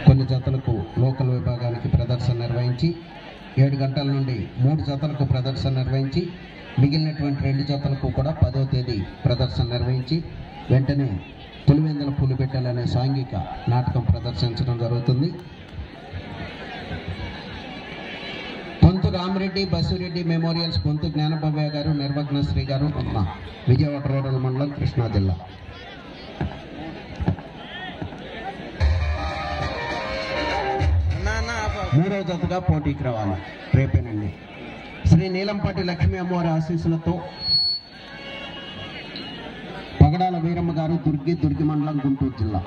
కొన్ని జతలకు లోకల్ విభాగానికి ప్రదర్శన నిర్వహించి ఏడు గంటల నుండి మూడు జతలకు ప్రదర్శన నిర్వహించి మిగిలినటువంటి రెండు జతలకు కూడా పదో తేదీ ప్రదర్శన నిర్వహించి వెంటనే పులివెందుల పులిబిడ్డలు అనే సాంఘిక నాటకం ప్రదర్శించడం జరుగుతుంది పొంతు రామిరెడ్డి బసిరెడ్డి మెమోరియల్స్ పొంతు జ్ఞానభవ్య గారు నిర్వగ్నశ్రీ గారు ఉన్న విజయవాడ రూరల్ మండలం కృష్ణా జిల్లా అన్నా అన్న ఆపు. మూడవ జతగా పోటీకి రావాలి రేపేనండి శ్రీ నీలంపాటి లక్ష్మీ అమ్మవారి ఆశీస్సులతో పగడాల వీరమ్మ గారు దుర్గి దుర్గి మండలం గుంటూరు జిల్లా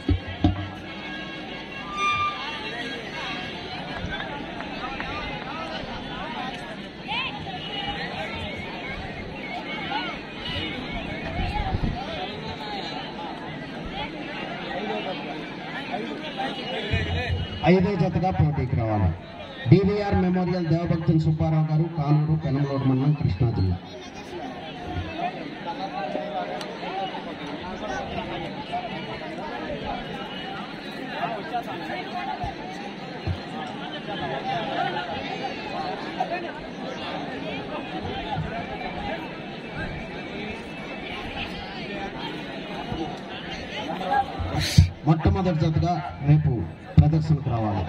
ఐదో జతగా పోటీకి రావాలి డివిఆర్ మెమోరియల్ దేవభక్తుల సుబ్బారావు గారు కానూరు పెనమలూరు మండలం కృష్ణా జిల్లా మొట్టమొదటి జతగా రేపు ప్రదర్శనకు రావాలి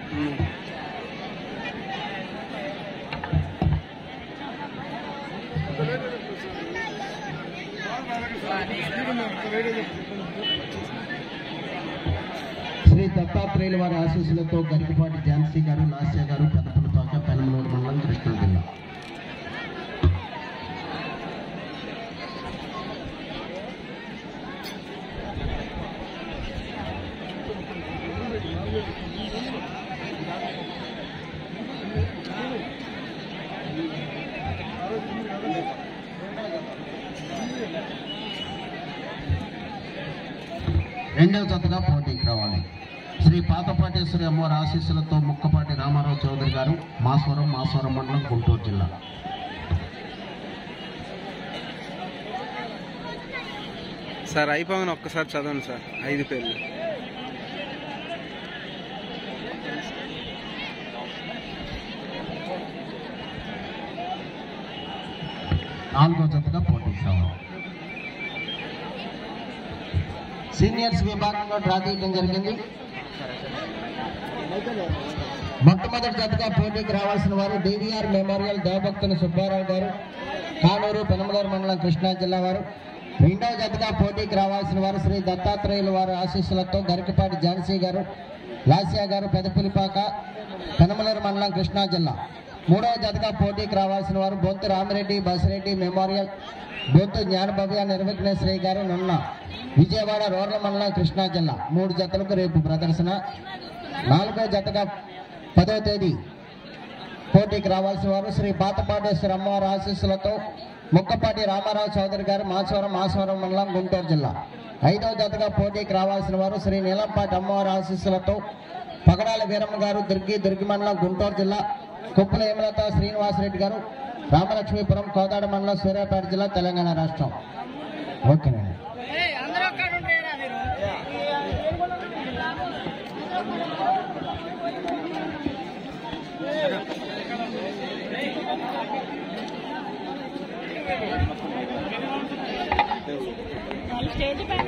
శ్రీ దత్తాత్రేయుల వారి ఆశీస్సులతో గరికపాటి ఝాన్సీ గారు లాస్య గారు పెదపలపాక పెనమలూరు మండలం కృష్ణా జిల్లా రెండవ జతగా పోటీకి రావాలి శ్రీ పాతపాటేశ్వరి అమ్మవారి ఆశీస్సులతో ముక్కపాటి రామారావు చౌదరి గారు మాస్వరం మాస్వరం మండలం గుంటూరు జిల్లా సార్ అయిపోగానే ఒక్కసారి చదవండి సార్ ఐదు పేర్లు నాలుగో జతగా పోటీకి రావాలి సీనియర్స్ విభాగంలో డ్రా తీయడం జరిగింది మొట్టమొదటి జతగా పోటీకి రావాల్సిన వారు డివిఆర్ మెమోరియల్ దేవభక్తుల సుబ్బారావు గారు కానూరు పెనమలూరు మండలం కృష్ణా జిల్లా వారు రెండవ జతగా పోటీకి రావాల్సిన వారు శ్రీ దత్తాత్రేయుల వారి ఆశీస్సులతో గరికపాటి ఝాన్సీ గారు లాస్యా గారు పెదపులిపాక పెనమలూరు మండలం కృష్ణా జిల్లా మూడవ జతగా పోటీకి రావాల్సిన వారు బొంతు రామిరెడ్డి బసిరెడ్డి మెమోరియల్ బొంతు జ్ఞానభవ్య నిర్విఘ్నేశ్వరి గారు నున్న విజయవాడ రూరల్ మండలం కృష్ణా జిల్లా మూడు జతలకు రేపు ప్రదర్శన నాలుగో జతగా పదో తేదీ పోటీకి రావాల్సిన వారు శ్రీ పాతపాటేశ్వర అమ్మవారి ఆశీస్సులతో ముక్కపాటి రామారావు చౌదరి గారు మాచవరం మాచవరం మండలం గుంటూరు జిల్లా ఐదవ జతగా పోటీకి రావాల్సిన వారు శ్రీ నీలంపాటి అమ్మవారి ఆశీస్సులతో పగడాల వీరమ్మ గారు దుర్గి దుర్గి మండలం గుంటూరు జిల్లా కుప్పల హేమలత శ్రీనివాసరెడ్డి గారు రామలక్ష్మీపురం కోదాడ మండలం సూర్యాపేట జిల్లా తెలంగాణ రాష్ట్రం ఓకేనండి స్టేజ్ పైన